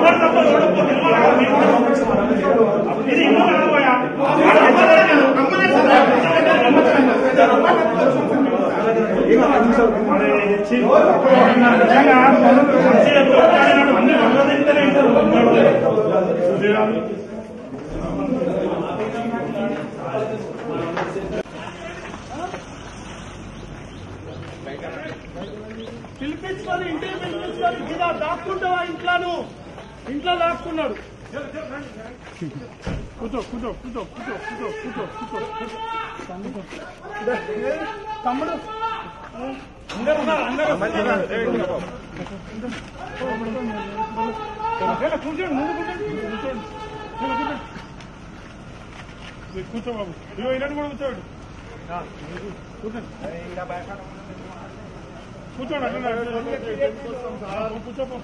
పిలిపించుకొని ఇంటికి పిలిపించుకొని ఇలా దాక్కుంటావా ఇంట్లోను ఇంట్లో దాక్కున్నాడు కూర్చో కూర్చో కూర్చో కూర్చో కూర్చో కూర్చో కూర్చో తమ్ముడు అందరు ఉన్నారు, అందరూ ఉన్నారు. ఇలా కూర్చోండి ముందు కూర్చోండి కూర్చోండి ఇలా కూర్చోండి మీరు కూర్చో బాబు ఇదిగో ఇలాంటి కూడా కూర్చోండి ఆ, కూర్చోండి కూర్చోండి అట్లా కూర్చోపో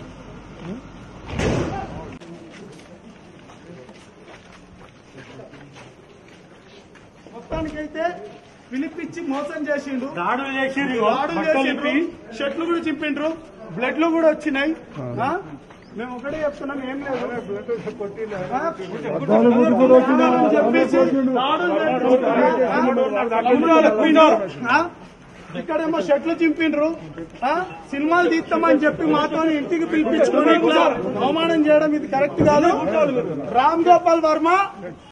మొత్తానికైతే పిలిపించి మోసం చేసిండు దాడులు చేసిర్రు దాడులు బట్టలు చేసిండ్రు ఇప్పి షర్ట్లు కూడా చింపిండ్రు బ్లడ్లు కూడా వచ్చినాయి ఆ? మేము ఒకటే చెప్తున్నాం ఏం లేదు ఆ? అని చెప్పేసి దాడులు చేసిండ్రు. ఆ? ఇక్కడేమో షర్ట్లు చింపిండ్రు ఆ? సినిమాలు తీస్తామని చెప్పి మాతో ఇంటికి పిలిపించుకొని ఇట్లా అవమానం చేయడం ఇది కరెక్ట్ కాదు రామ్ గోపాల్ వర్మ